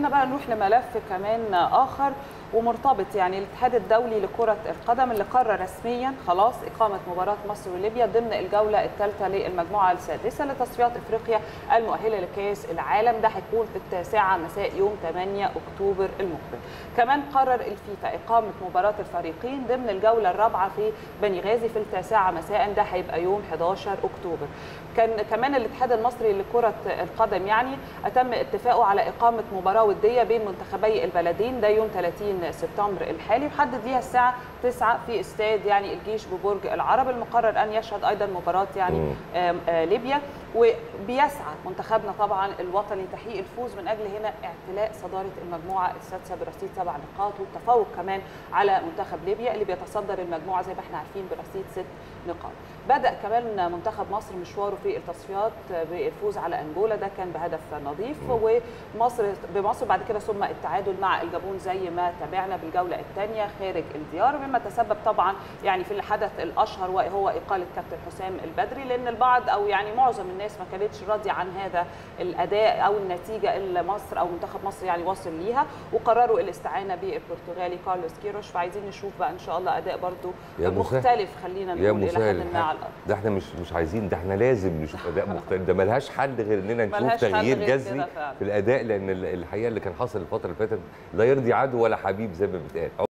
بقى نروح لملف كمان اخر ومرتبط يعني الاتحاد الدولي لكره القدم اللي قرر رسميا خلاص اقامه مباراه مصر وليبيا ضمن الجوله الثالثه للمجموعه السادسه لتصفيات افريقيا المؤهله لكاس العالم ده هيكون في التاسعه مساء يوم 8 اكتوبر المقبل كمان قرر الفيفا اقامه مباراه الفريقين ضمن الجوله الرابعه في بني غازي في التاسعه مساء ده هيبقى يوم 11 اكتوبر كان كمان الاتحاد المصري لكره القدم يعني اتم اتفاقه على اقامه مباراه وديه بين منتخبي البلدين ده يوم 30 سبتمبر الحالي وحدد ليها الساعه 9 في استاد يعني الجيش ببرج العرب المقرر ان يشهد ايضا مباراه يعني آم آه ليبيا وبيسعى منتخبنا طبعا الوطني لتحقيق الفوز من اجل هنا اعتلاء صداره المجموعه السادسه برصيد سبع نقاط والتفوق كمان على منتخب ليبيا اللي بيتصدر المجموعه زي ما احنا عارفين برصيد ست نقاط. بدا كمان منتخب مصر مشواره في التصفيات بالفوز على انجولا ده كان بهدف نظيف ومصر بمصر بعد كده ثم التعادل مع الجابون زي ما تابعنا بالجوله الثانيه خارج الديار مما تسبب طبعا يعني في الحدث الاشهر وهو اقاله كابتن حسام البدري لان البعض او يعني معظم الناس ما كانتش راضيه عن هذا الاداء او النتيجه اللي مصر او منتخب مصر يعني واصل ليها وقرروا الاستعانه بالبرتغالي كارلوس كيروش فعايزين نشوف بقى ان شاء الله اداء برضو مختلف خلينا نقول الى حد ما على الارض ده احنا مش مش عايزين ده احنا لازم نشوف اداء مختلف ده ملهاش حل غير اننا نشوف تغيير جذري في الاداء لان الحقيقه اللي كان حاصل الفتره اللي فاتت لا يرضي عدو ولا حبيب زي ما بيتقال